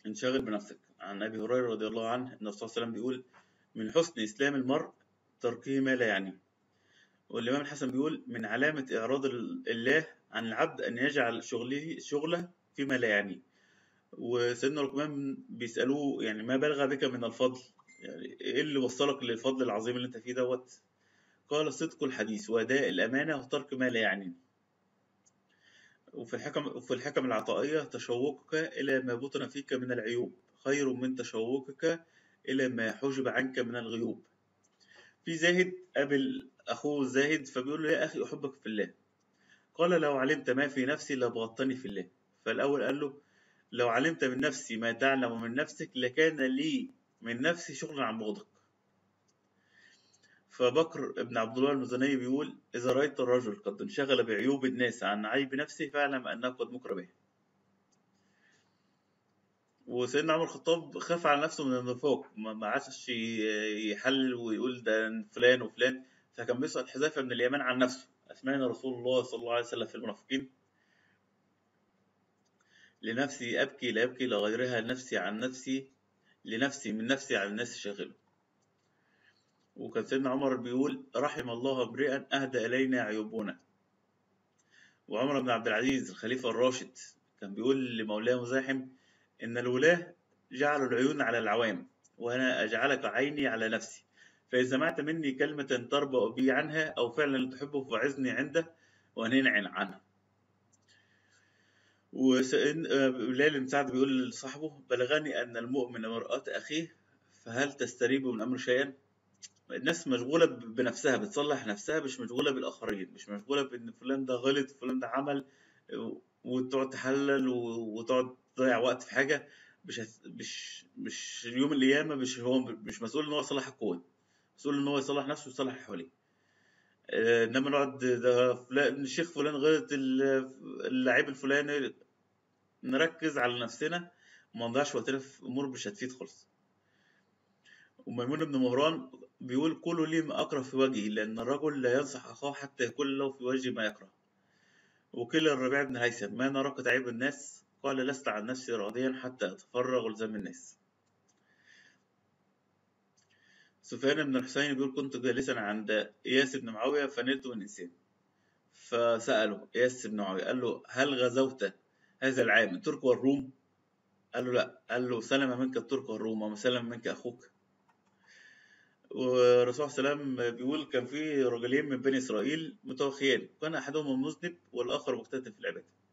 انشغل بنفسك عن أبي هريرة رضي الله عنه أن الرسول صلى الله عليه وسلم بيقول من حسن إسلام المرء تركه ما لا يعنيه والإمام الحسن بيقول من علامة إعراض الله عن العبد أن يجعل شغله شغله فيما لا يعنيه وسيدنا لقمان بيسألوه يعني ما بلغ بك من الفضل يعني إيه اللي وصلك للفضل العظيم اللي أنت فيه دوت قال صدق الحديث وأداء الأمانة وترك ما لا يعنيه وفي الحكم وفي الحكم العطائية تشوقك إلى ما بطن فيك من العيوب خير من تشوقك إلى ما حجب عنك من الغيوب في زاهد قابل أخوه الزاهد فبيقول له يا أخي أحبك في الله قال لو علمت ما في نفسي لبغضتني في الله فالأول قال له لو علمت من نفسي ما تعلم من نفسك لكان لي من نفسي شغلا عن بغضك فبكر ابن عبد الله المزني بيقول إذا رأيت الرجل قد انشغل بعيوب الناس عن عيب نفسه فاعلم أنه قد مكر به وسيدنا عمر الخطاب خاف على نفسه من النفاق ما ما عادش ي- يحلل ويقول ده فلان وفلان فكان بيسأل حذيفة بن اليمان عن نفسه أسمعنا رسول الله صلى الله عليه وسلم في المنافقين لنفسي أبكي لا أبكي لغيرها نفسي عن نفسي لنفسي من نفسي عن الناس شاغل وكان سيدنا عمر بيقول رحم الله امرئا أهدى إلينا عيوبنا وعمر بن عبد العزيز الخليفة الراشد كان بيقول لمولاه مزاحم إن الولاة جعلوا العيون على العوام وأنا أجعلك عيني على نفسي فإذا سمعت مني كلمة تربأ بي عنها أو فعلا تحبه فعزني عنده وأنهني عن- عنها وبلال بن سعد بيقول لصاحبه بلغني أن المؤمن مرآة أخيه فهل تستريب من أمر شيئا؟ الناس مشغولة ب- بنفسها بتصلح نفسها مش مشغولة بالآخرين مش مشغولة بإن فلان ده غلط فلان ده عمل وتقعد تحلل و- وتقعد تضيع وقت في حاجة مش هت- مش مش يوم القيامة مش هو مش مسؤول إن هو يصلح الكون مسؤول إن هو يصلح نفسه ويصلح اللي حواليه آه، إنما نقعد ده فلان الشيخ فلان غلط ال- اللعيب الفلاني نركز على نفسنا وما نضيعش وقتنا في أمور مش هتفيد خالص وميمون بن مهران بيقول كل لي ما أكره في وجهي لأن الرجل لا ينصح أخاه حتى يكون له في وجهه ما يكره وكيل الربيع بن هيثم ما نراك تعيب الناس قال لست عن نفسي راضيا حتى أتفرغ لزم الناس سفيان بن الحسين بيقول كنت جالسا عند إياس بن معاوية فنلت من إنسان فسأله إياس بن معاوية قال له هل غزوت هذا العام الترك والروم قال له لا قال له سلم منك الترك والروم وما سلم منك أخوك والرسول صلى الله عليه وسلم بيقول كان في رجلين من بني إسرائيل متوخيان كان أحدهما مذنب والآخر مجتهد في العبادة